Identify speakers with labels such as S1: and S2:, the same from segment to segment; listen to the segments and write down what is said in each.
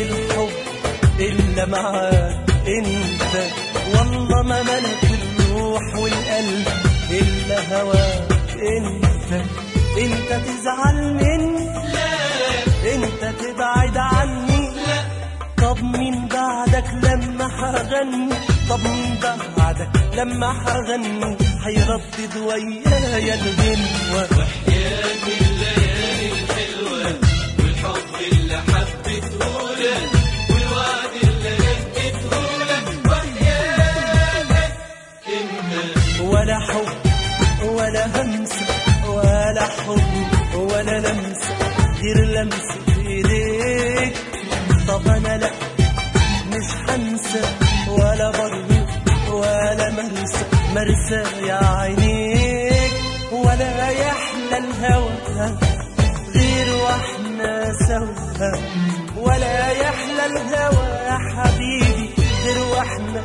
S1: الحب إلا معاك انت والله ما ملك الروح والقلب إلا هواك انت انت تزعل مني انت تبعد عني طب مين بعدك لما حغني طب مين بعدك لما حغني هيردد ويايا الغنوة
S2: وحياة الليالي الحلوة والحب اللي حبيته لك والوعد اللي نديته لك وحياتك انت
S1: ولا حب ولا همسة ولا حب ولا لمسة غير لمسة ايديك طب انا لا مش هنسى ولا برضو ولا مرسى مرسى يا عينيك ولا يحلى الهوى غير واحنا سوا ولا يحلى الهوى يا حبيبي غير واحنا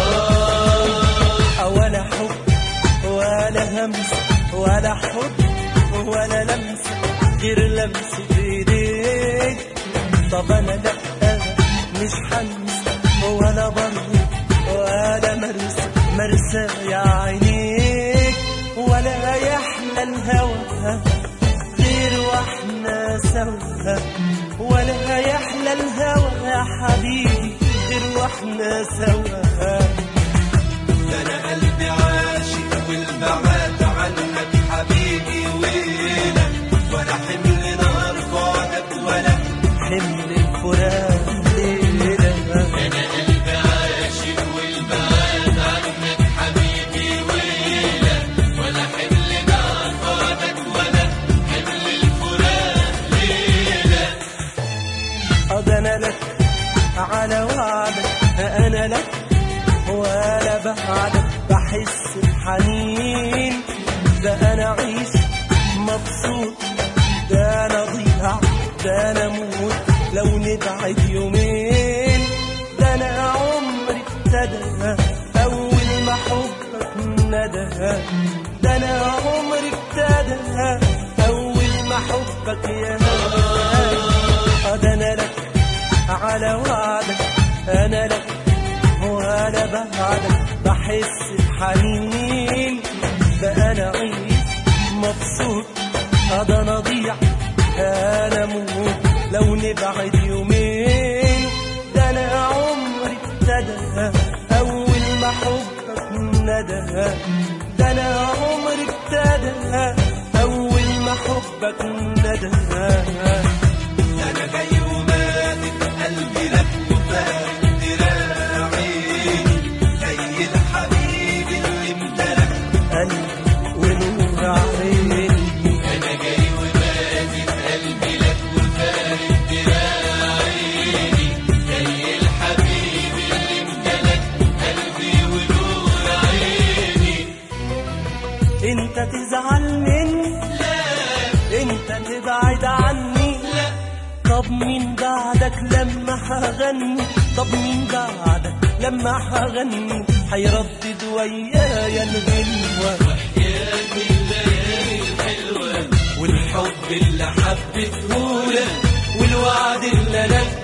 S1: آه ولا حب ولا همس ولا حب ولا لمسة غير لمسة ايديك طب انا لا مش هنسى ولا برضو ولا مرسى مرسى يا عينيك ولا يحلى الهوى غير واحنا سوا ولا يحلى الهوى يا حبيبي غير واحنا سوا
S2: ده انا قلبي عاشق والبعاد عنك حبيبي ويلك ولا حمل نار بعدك ولا
S1: حمل الفراق ليلة
S2: انا قلبي عاشق والبعاد عنك حبيبي ويلك ولا حمل نار بعدك ولا حمل الفراق ليلك
S1: أض أنا لك على وعدك أنا لك ولا بعدك بحس بحنين ده أنا أعيش مبسوط ده أنا ضيع ده أنا موت لو نبعد يومين ده أنا عمري ابتدى أول ما حبك ندى ده أنا عمري ابتدى أول ما حبك يا ده أنا لك على وعدك أنا لك وأنا بعدك بحس بحنين ده أنا عيش مبسوط ده أنا ضيع أنا موت لو نبعد يومين ده أنا عمري ابتدى أول ما حبك ندى ده أنا عمري ابتدى أول ما حبك ندى
S2: انا جاي وماتت قلبي لك وفارق دراعي زي الحبيب اللي امتلك
S1: قلبي ونور عيني
S2: انا جاي وماتت قلبي لك وفارق دراعي زي الحبيب اللي امتلك قلبي ونور عيني
S1: انت تزعل مني انت تبعد عني طب مين بعدك لما حغني طب مين بعدك لما حغني هيردد ويايا الغنوة
S2: وحياة الليالي الحلوة والحب اللي حبيته لك والوعد اللي انا